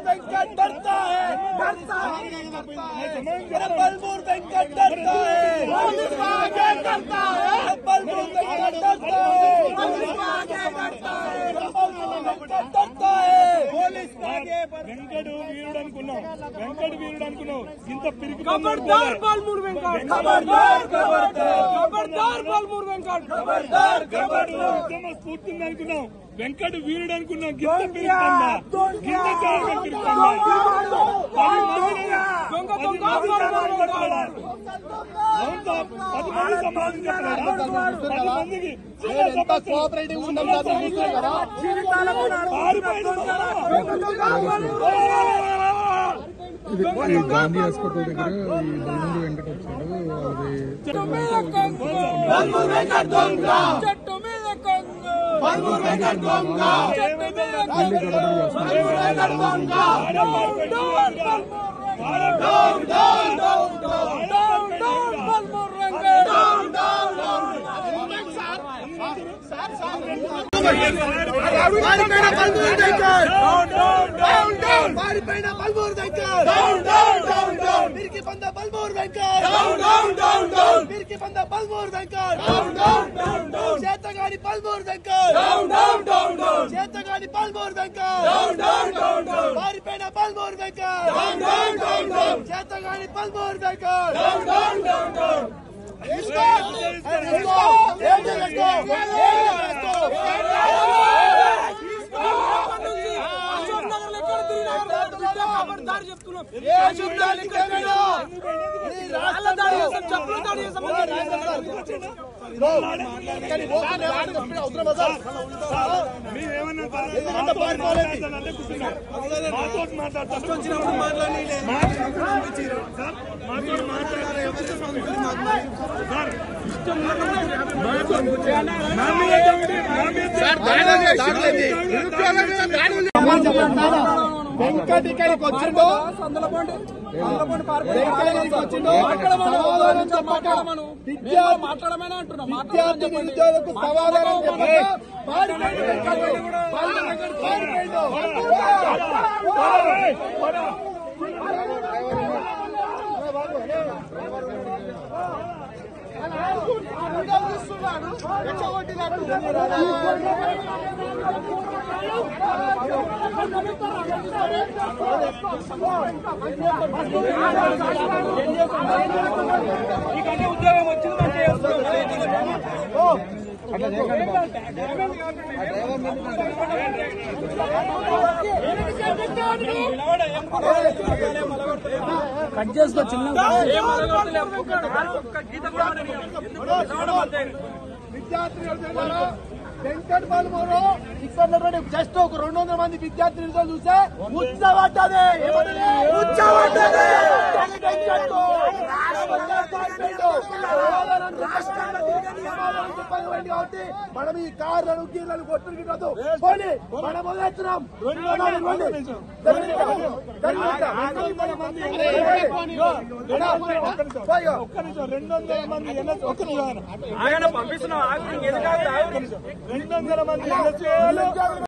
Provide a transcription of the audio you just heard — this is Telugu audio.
वेंकट डरता है डरता है मेरा बलबूर वेंकट डरता है पुलिस को आगे करता है बलबूर वेंकट डरता है पुलिस को आगे करता है बलबूर वेंकट डरता है पुलिस को आगे వెంకడు వీరుడు అనుకున్నాం వెంకడు వీరుడు అనుకున్నాం ఇంత పిరికి खबरदार बालमूर वेंकट खबरदार खबरदार खबरदार बालमूर वेंकट खबरदार खबरदार ఉద్యమ స్ఫూర్తిని అనుకున్నాం వెంకట వీరుడు అనుకున్నాం గింత పిరుకుతుందా గింత జాగ్రత్త పిరుకుతుందా పది మందిని దొంగ పది దొంగ మంది బాలమూర్ సమాధానం వెంకట్ చెప్పాలా? అవును సార్, పది మంది సమాధానం చెప్పాలా? పది మందికి చిన్న ఎంత సమస్య. కోఆపరేటివ్ ఉన్నాం సార్ చూస్తున్నాం కదా పారిపోయిన ఇది ఈ గాంధీ హాస్పిటల్ దగ్గర ఈ బల్లూరు వెంకట వచ్చాడు అది బాలమూర్ వెంకట్ దొంగ చెట్టు మీద కొంగ బాలమూర్ వెంకట్ దొంగ చెట్టు మీద కొంగ బాలమూర్ వెంకట్ దొంగ down down down down down down down Balmoor Venkat down down పారిపోయిన Balmoor Venkat down down down down పారిపోయిన Balmoor Venkat down down down down మిరికి పంద Balmoor Venkat down down down down మిరికి పంద Balmoor Venkat down down down down చేతగాని Balmoor Venkat down down down down చేతగాని Balmoor Venkat down down down down పారిపోయిన Balmoor Venkat down down down down చేతగాని Balmoor Venkat down down down down తీసుకో తీసుకో ఏం చేస్తావు ఏం చేస్తావు అశోక్ నగర్ ఎక్కడ తిరిగినా ఖబర్దార్ చెప్తున్నాం ఏ శుద్ధానికి ఏమైనా? ఈ రాళ్ళ దాడి చేసాం చెప్పుల దాడి చేసాం కానీ పోతుంది ఏమని చెప్పిన అవసరమా సార్? మీరేమన్నా ఎందుకంటే పారిపోలేదు. మాట్లాడతానంటే కూర్చున్నాం. మాతో మాట్లాడతాను సార్, మాతో మాట్లాడారు ఎవరు సార్, మా మీద దాడి, మా మీద వెంకట్ ఇక్కడికి వచ్చిందో వెంకట్ ఇక్కడికి వచ్చిందో సమాధానం చెప్పక విద్యా మాట్లాడమని అంటున్నాం విద్యార్థి నిరుద్యోగులకు సమాధానం చెప్పక పారిపోయిండు వెంకట్. పారిపోయిండు. ఉద్యోగం వచ్చిందంటే కట్ చేసుకో చిన్న గీత కూడా విద్యార్థి నిరుద్యోగులారా, వెంకట్ బాలమూరు ఇక్కడ ఉన్నటువంటి జస్ట్ ఒక రెండు వందల మంది విద్యార్థి నిరుద్యోగులు చూస్తే ఉత్సవడ్డది ఏమన్నది? ఉత్సవడ్డది వెంకట్ సమాధానం రాష్ట్రంలో తిరిగి సమాధానం చెప్పాలి పోయింది కాబట్టి మనం ఈ కార్లను గీర్లను కొట్టుకుంటూ పోనీ మనం మొదలెత్తున్నాం ఒక్క నిమిషం రెండు వందల మంది ఎన్ఎస్ ఒక్క నిమిషం ఆయన పంపిస్తున్నాం రెండు వందల మంది ఎన్ఎస్